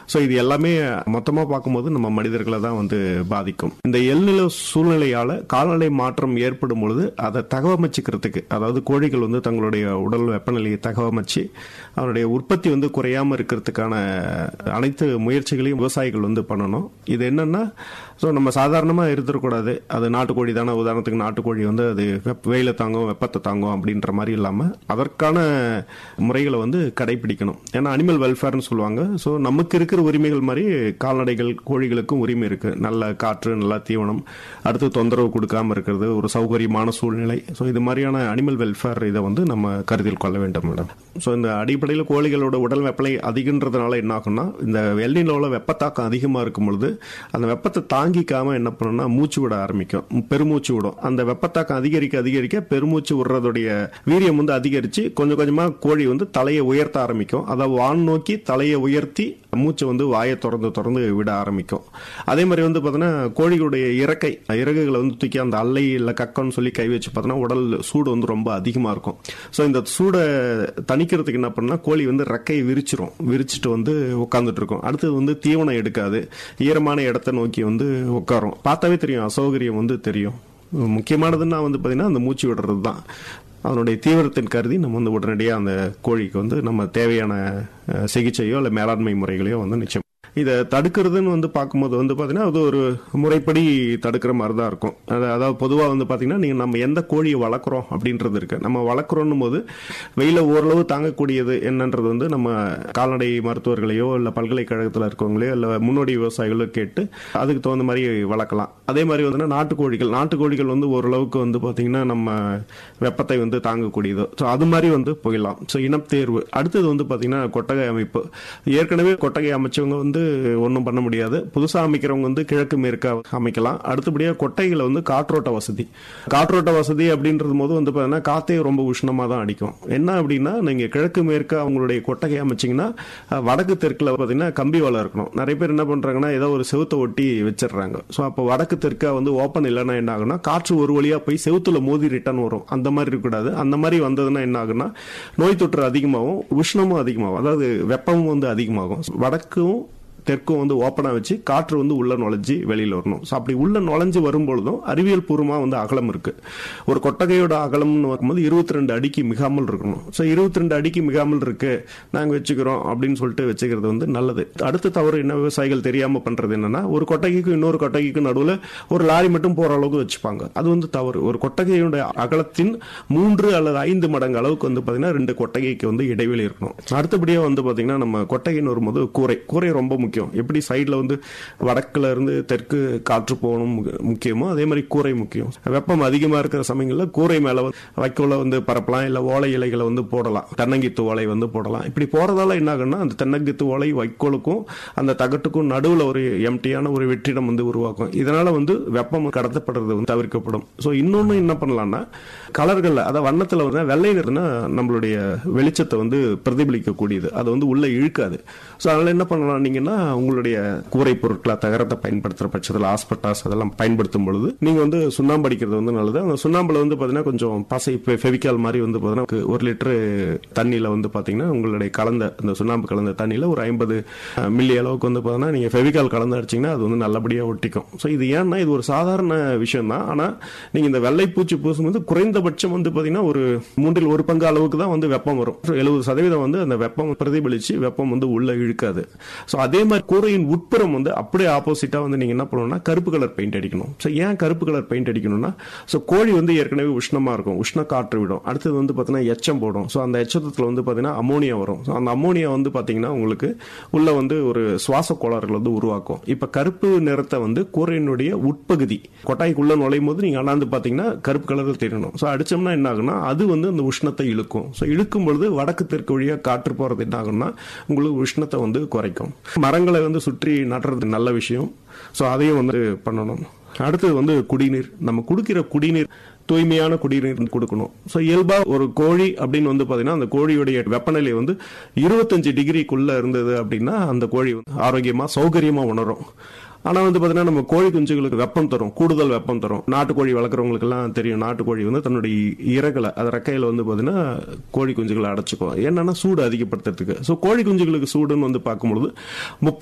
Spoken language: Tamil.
ஸோ இது எல்லாமே மொத்தமாக பார்க்கும்போது நம்ம மனிதர்களை தான் வந்து பாதிக்கும் இந்த எல்நில சூழ்நிலையால காலநிலை மாற்றம் ஏற்படும் பொழுது அதை தகவமைச்சுக்கிறதுக்கு அதாவது கோழிகள் வந்து தங்களுடைய உடல் வெப்பநிலையை தகவமைச்சு அவருடைய உற்பத்தி வந்து குறையாம இருக்கிறதுக்கான அனைத்து முயற்சிகளையும் விவசாயிகள் வந்து பண்ணணும் இது என்னன்னா ஸோ நம்ம சாதாரணமாக இருந்துடக்கூடாது அது நாட்டுக்கோழி தானே உதாரணத்துக்கு நாட்டுக்கோழி வந்து அது வெப்ப வெயில தாங்கும் வெப்பத்தை தாங்கும் அப்படின்ற மாதிரி இல்லாமல் அதற்கான முறைகளை வந்து கடைபிடிக்கணும் ஏன்னா அனிமல் வெல்ஃபேர்னு சொல்லுவாங்க ஸோ நமக்கு இருக்கிற உரிமைகள் மாதிரி கால்நடைகள் கோழிகளுக்கும் உரிமை இருக்கு நல்ல காற்று நல்ல தீவனம் அடுத்து தொந்தரவு கொடுக்காம இருக்கிறது ஒரு சௌகரியமான சூழ்நிலை ஸோ இது மாதிரியான அனிமல் வெல்ஃபேர் இதை வந்து நம்ம கருத்தில் கொள்ள வேண்டும் மேடம் ஸோ இந்த அடிப்படையில் கோழிகளோட உடல் வெப்பநிலை அதிகன்றதுனால என்ன ஆகும்னா இந்த வெள்ளினோட வெப்பத்தாக்கம் அதிகமாக இருக்கும் பொழுது அந்த வெப்பத்தை தாங்கிக்காம என்ன பண்ணும்னா மூச்சு விட ஆரம்பிக்கும் பெருமூச்சு விடும் அந்த வெப்பத்தாக்கம் அதிகரிக்க அதிகரிக்க பெருமூச்சு விடுறதுடைய வீரியம் வந்து அதிகரிச்சு கொஞ்சம் கொஞ்சமா கோழி வந்து தலையை உயர்த்த ஆரம்பிக்கும் அதை வான் நோக்கி தலையை உயர்த்தி மூச்சை வந்து வாயை திறந்து திறந்து விட ஆரம்பிக்கும் அதே மாதிரி வந்து பார்த்தீங்கன்னா கோழிகளுடைய இறக்கை இறகுகளை வந்து தூக்கி அந்த அல்லை இல்லை கக்கன்னு சொல்லி கை வச்சு பார்த்தோன்னா உடல் சூடு வந்து ரொம்ப அதிகமாக இருக்கும் ஸோ இந்த சூடை தணிக்கிறதுக்கு என்ன பண்ணா கோழி வந்து ரெக்கையை விரிச்சிரும் விரிச்சிட்டு வந்து உட்காந்துட்டு இருக்கும் அடுத்தது வந்து தீவனம் எடுக்காது ஈரமான இடத்த நோக்கி வந்து உட்காரும் பார்த்தாவே தெரியும் அசௌகரியம் வந்து தெரியும் முக்கியமானதுன்னா வந்து பார்த்தீங்கன்னா அந்த மூச்சு விடுறது தான் அதனுடைய தீவிரத்தின் கருதி நம்ம வந்து உடனடியாக அந்த கோழிக்கு வந்து நம்ம தேவையான அஹ், சிகிச்சையோ இல்லை மேலாண்மை முறைகளையோ வந்து நிச்சயம் இதை தடுக்கிறதுன்னு வந்து பார்க்கும்போது வந்து பார்த்தீங்கன்னா அது ஒரு முறைப்படி தடுக்கிற மாதிரி தான் இருக்கும் அது அதாவது பொதுவாக வந்து பார்த்தீங்கன்னா நீங்கள் நம்ம எந்த கோழியை வளர்க்குறோம் அப்படின்றது இருக்கு நம்ம வளர்க்குறோன்னும் போது வெயில ஓரளவு தாங்கக்கூடியது என்னன்றது வந்து நம்ம கால்நடை மருத்துவர்களையோ இல்லை பல்கலைக்கழகத்தில் இருக்கவங்களையோ இல்லை முன்னோடி விவசாயிகளோ கேட்டு அதுக்கு தகுந்த மாதிரி வளர்க்கலாம் அதே மாதிரி வந்து நாட்டுக்கோழிகள் நாட்டுக்கோழிகள் வந்து ஓரளவுக்கு வந்து பார்த்தீங்கன்னா நம்ம வெப்பத்தை வந்து தாங்கக்கூடியது ஸோ அது மாதிரி வந்து போயிடலாம் ஸோ இனம் தேர்வு அடுத்தது வந்து பார்த்தீங்கன்னா கொட்டகை அமைப்பு ஏற்கனவே கொட்டகை அமைச்சவங்க வந்து ஒன்றும் பண்ண முடியாது புதுசாக அமைக்கிறவங்க வந்து கிழக்கு மேற்கா அமைக்கலாம் அடுத்தபடியாக கொட்டைகளை வந்து காற்றோட்ட வசதி காற்றோட்ட வசதி அப்படின்றது போது வந்து பார்த்தீங்கன்னா காத்தே ரொம்ப உஷ்ணமாக தான் அடிக்கும் என்ன அப்படின்னா நீங்கள் கிழக்கு மேற்கா அவங்களுடைய கொட்டகை அமைச்சிங்கன்னா அஹ், வடக்கு தெற்கில் பார்த்தீங்கன்னா கம்பி வலை இருக்கணும் நிறைய பேர் என்ன பண்ணுறாங்கன்னா ஏதோ ஒரு செவுத்தை ஒட்டி வச்சிடுறாங்க ஸோ அப்போ வடக்கு தெற்கா வந்து ஓப்பன் இல்லைன்னா என்ன ஆகுனா காற்று ஒரு வழியாக போய் செவுத்துல மோதி ரிட்டர்ன் வரும் அந்த மாதிரி இருக்கக்கூடாது அந்த மாதிரி வந்ததுன்னா என்ன ஆகுனா நோய் தொற்று அதிகமாகும் உஷ்ணமும் அதிகமாகும் அதாவது வெப்பமும் வந்து அதிகமாகும் வடக்கும் தெற்கும் வந்து ஓப்பனாக வச்சு காற்று வந்து உள்ள நுழைஞ்சு வெளியில் வரணும் ஸோ அப்படி உள்ள நுழைஞ்சு வரும்பொழுதும் அறிவியல் பூர்வமாக வந்து அகலம் இருக்கு ஒரு கொட்டகையோட அகலம்னு பார்க்கும்போது இருபத்தி ரெண்டு அடிக்கு மிகாமல் இருக்கணும் ஸோ இருபத்தி ரெண்டு அடிக்கு மிகாமல் இருக்கு நாங்கள் வச்சுக்கிறோம் அப்படின்னு சொல்லிட்டு வச்சுக்கிறது வந்து நல்லது அடுத்த தவறு என்ன விவசாயிகள் தெரியாமல் பண்றது என்னன்னா ஒரு கொட்டகைக்கும் இன்னொரு கொட்டகைக்கும் நடுவில் ஒரு லாரி மட்டும் போற அளவுக்கு வச்சுப்பாங்க அது வந்து தவறு ஒரு கொட்டகையுடைய அகலத்தின் மூன்று அல்லது ஐந்து மடங்கு அளவுக்கு வந்து பார்த்தீங்கன்னா ரெண்டு கொட்டகைக்கு வந்து இடைவெளி இருக்கணும் அடுத்தபடியாக வந்து பார்த்தீங்கன்னா நம்ம கொட்டகைன்னு வரும்போது கூரை கூரை ரொம்ப முக்கியம் எப்படி சைடில் வந்து வடக்குல இருந்து தெற்கு காற்று போகணும் முக- முக்கியமோ அதே மாதிரி கூரை முக்கியம் வெப்பம் அதிகமாக இருக்கிற சமயங்களில் கூரை மேலே வைக்கோல வந்து பரப்பலாம் இல்லை ஓலை இலைகளை வந்து போடலாம் தென்னங்கித்து ஓலை வந்து போடலாம் இப்படி போறதால என்ன ஆகும்னா அந்த தென்னங்கித்து ஓலை வைக்கோலுக்கும் அந்த தகட்டுக்கும் நடுவில் ஒரு எம்டியான ஒரு வெற்றிடம் வந்து உருவாக்கும் இதனால வந்து வெப்பம் கடத்தப்படுறது வந்து தவிர்க்கப்படும் ஸோ இன்னொன்று என்ன பண்ணலாம்னா கலர்கள் அதாவது வண்ணத்தில் வந்து வெள்ளை நிறம்னா நம்மளுடைய வெளிச்சத்தை வந்து பிரதிபலிக்கக்கூடியது அது வந்து உள்ள இழுக்காது ஸோ அதனால என்ன பண்ணலாம் நீங்கன்னா உங்களுடைய கூரை பொருட்களை தகரத்தை பயன்படுத்துற பட்சத்தில் ஆஸ்பட்டாஸ் அதெல்லாம் பயன்படுத்தும் பொழுது நீங்க வந்து சுண்ணாம்பு அடிக்கிறது வந்து நல்லது அந்த சுண்ணாம்புல வந்து பாத்தீங்கன்னா கொஞ்சம் பசை ஃபெவிகால் மாதிரி வந்து பாத்தீங்கன்னா ஒரு லிட்டரு தண்ணியில வந்து பாத்தீங்கன்னா உங்களுடைய கலந்த அந்த சுண்ணாம்பு கலந்த தண்ணியில ஒரு ஐம்பது மில்லி அளவுக்கு வந்து பாத்தீங்கன்னா நீங்க ஃபெவிகால் கலந்து அடிச்சீங்கன்னா அது வந்து நல்லபடியா ஒட்டிக்கும் ஸோ இது ஏன்னா இது ஒரு சாதாரண விஷயம் தான் ஆனா நீங்க இந்த வெள்ளை பூச்சி பூசும்போது குறைந்தபட்சம் வந்து பாத்தீங்கன்னா ஒரு மூன்றில் ஒரு பங்கு அளவுக்கு தான் வந்து வெப்பம் வரும் எழுபது சதவீதம் வந்து அந்த வெப்பம் பிரதிபலிச்சு வெப்பம் வந்து உள்ள இழுக்காது ஸோ அதே மாதிரி கூரையின் உட்புறம் வந்து அப்படியே ஆப்போசிட்டா வந்து நீங்க என்ன பண்ணணும்னா கருப்பு கலர் பெயிண்ட் அடிக்கணும் ஸோ ஏன் கருப்பு கலர் பெயிண்ட் அடிக்கணும்னா ஸோ கோழி வந்து ஏற்கனவே உஷ்ணமா இருக்கும் உஷ்ண காற்று விடும் அடுத்தது வந்து பார்த்தீங்கன்னா எச்சம் போடும் ஸோ அந்த எச்சத்தில் வந்து பார்த்தீங்கன்னா அமோனியா வரும் ஸோ அந்த அமோனியா வந்து பார்த்தீங்கன்னா உங்களுக்கு உள்ள வந்து ஒரு சுவாச கோளாறுகள் வந்து உருவாக்கும் இப்போ கருப்பு நிறத்தை வந்து கூரையினுடைய உட்பகுதி கொட்டாய்க்குள்ள நுழையும் போது நீங்க அண்ணாந்து பார்த்தீங்கன்னா கருப்பு கலரில் தெரியணும் ஸோ அடிச்சோம்னா என்ன ஆகும்னா அது வந்து அந்த உஷ்ணத்தை இழுக்கும் ஸோ இழுக்கும் பொழுது வடக்கு தெற்கு வழியாக காற்று போறது என்ன ஆகும்னா உங்களுக்கு உஷ்ணத்தை வந்து குறைக்கும் மரங்களை வந்து சுற்றி நடுறது நல்ல விஷயம் ஸோ அதையும் வந்து பண்ணணும் அடுத்தது வந்து குடிநீர் நம்ம குடிக்கிற குடிநீர் தூய்மையான குடிநீர் கொடுக்கணும் ஸோ இயல்பா ஒரு கோழி அப்படின்னு வந்து பாத்தீங்கன்னா அந்த கோழியுடைய வெப்பநிலை வந்து இருபத்தஞ்சு டிகிரிக்குள்ள இருந்தது அப்படின்னா அந்த கோழி வந்து ஆரோக்கியமா சௌகரியமா உணரும் ஆனா வந்து பாத்தீங்கன்னா நம்ம கோழி குஞ்சுகளுக்கு வெப்பம் தரும் கூடுதல் வெப்பம் தரும் நாட்டுக்கோழி வளர்க்குறவங்களுக்கு எல்லாம் தெரியும் நாட்டுக்கோழி வந்து தன்னுடைய இறகுல அது ரெக்கையில வந்து பாத்தீங்கன்னா கோழி குஞ்சுகளை அடைச்சிக்கும் என்னன்னா சூடு அதிகப்படுத்துறதுக்கு ஸோ கோழி குஞ்சுகளுக்கு சூடுன்னு வந்து பார்க்கும்பொழுது முப்பது